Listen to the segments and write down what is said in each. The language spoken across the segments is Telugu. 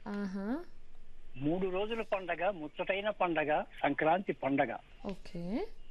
ఆహా మూడు రోజుల పండగ ముచ్చటైన పండగ సంక్రాంతి పండగ ఓకే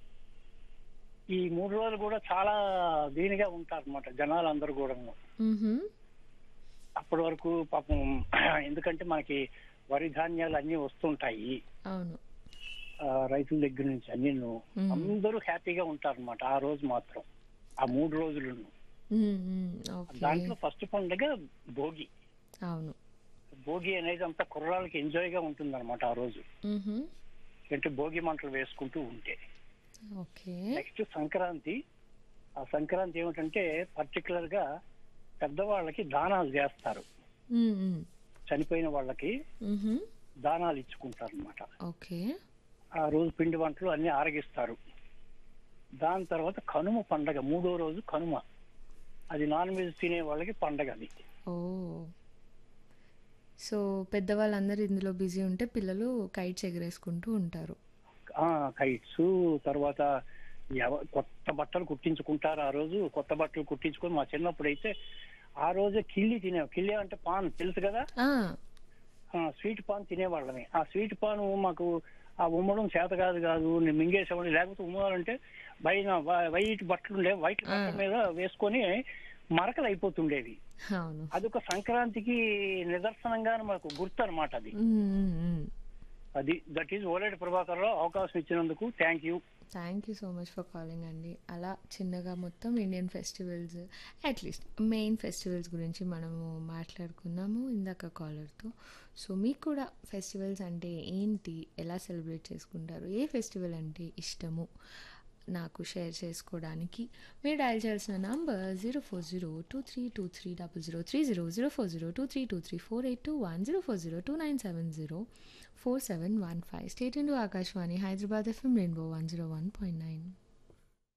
ఈ మూడు రోజులు కూడా చాలా దీనిగా ఉంటారు అనమాట జనాలందరూ కూడా మ్హూ. అప్పటి వరకు పాపం ఎందుకంటే మనకి వరి ధాన్యాలు అన్ని వస్తుంటాయి అవును ఆ, రైతుల దగ్గర నుంచి అన్ని మ్మ్. అందరూ హ్యాపీగా ఉంటారు అనమాట ఆ రోజు మాత్రం ఆ మూడు రోజులు మ్, మ్, ఓకే దాంట్లో ఫస్ట్ పండగ భోగి అవును భోగి అనేది అంతా కుర్రాళ్ళకి ఎంజాయ్ గా ఉంటుంది అనమాట ఆ రోజు మ్హూ. అంటే భోగి మంటలు వేసుకుంటూ ఉంటే ఓకే నెక్స్ట్ సంక్రాంతి ఆ సంక్రాంతి ఏమిటంటే పర్టికులర్ గా పెద్దవాళ్ళకి దానాలు చేస్తారు మ్, మ్. చనిపోయిన వాళ్ళకి మ్హూ. దానాలు ఇచ్చుకుంటారు అనమాట ఓకే ఆ రోజు పిండి వంటలు అన్ని ఆరగిస్తారు దాని తర్వాత కనుమ పండగ మూడో రోజు కనుమ అది నాన్ వెజ్ తినే వాళ్ళకి పండగ అది ఓ సో పెద్దవాళ్ళందరూ ఇందులో బిజీ ఉంటే పిల్లలు కైట్స్ ఎగరేసుకుంటూ ఉంటారు ఆ కైట్స్ తర్వాత ఎవ- కొత్త బట్టలు కుట్టించుకుంటారు ఆ రోజు కొత్త బట్టలు కుట్టించుకొని మా చిన్నప్పుడు అయితే ఆ రోజే కిల్లి తినే కిల్లి అంటే పాన్ తెలుసు కదా ఆ, ఆ స్వీట్ పాన్ తినేవాళ్ళమే ఆ స్వీట్ పాన్ మాకు ఆ ఉమ్మడం చేత కాదు కాదు నేను మింగేసేవాడిని లేకపోతే ఉమ్మాలంటే పైన వై- వైట్ బట్టలు ఉండే వైట్ బట్టల మీద వేసుకొని మరకలు అయిపోతుండేవి అవును అదొక సంక్రాంతికి నిదర్శనంగా మనకు గుర్తు అనమాట అది అది దట్ ఈజ్ ఓలేటి ప్రభాకర్ రావు అవకాశం ఇచ్చినందుకు thank you thank you so much for calling అండి అలా చిన్నగా మొత్తం Indian festivals at least main festivals గురించి మనము మాట్లాడుకున్నాము ఇందాక కాలర్తో సో మీకు కూడా ఫెస్టివల్స్ అంటే ఏంటి ఎలా సెలబ్రేట్ చేసుకుంటారు ఏ ఫెస్టివల్ అంటే ఇష్టము నాకు షేర్ చేసుకోవడానికి మీరు డయల్ చేయాల్సిన number zero four zero two three two three double zero three zero zero four zero two three two three four eight two one zero four zero two nine seven zero four seven one five state into Akashvani Hyderabad FM rainbow one zero one point nine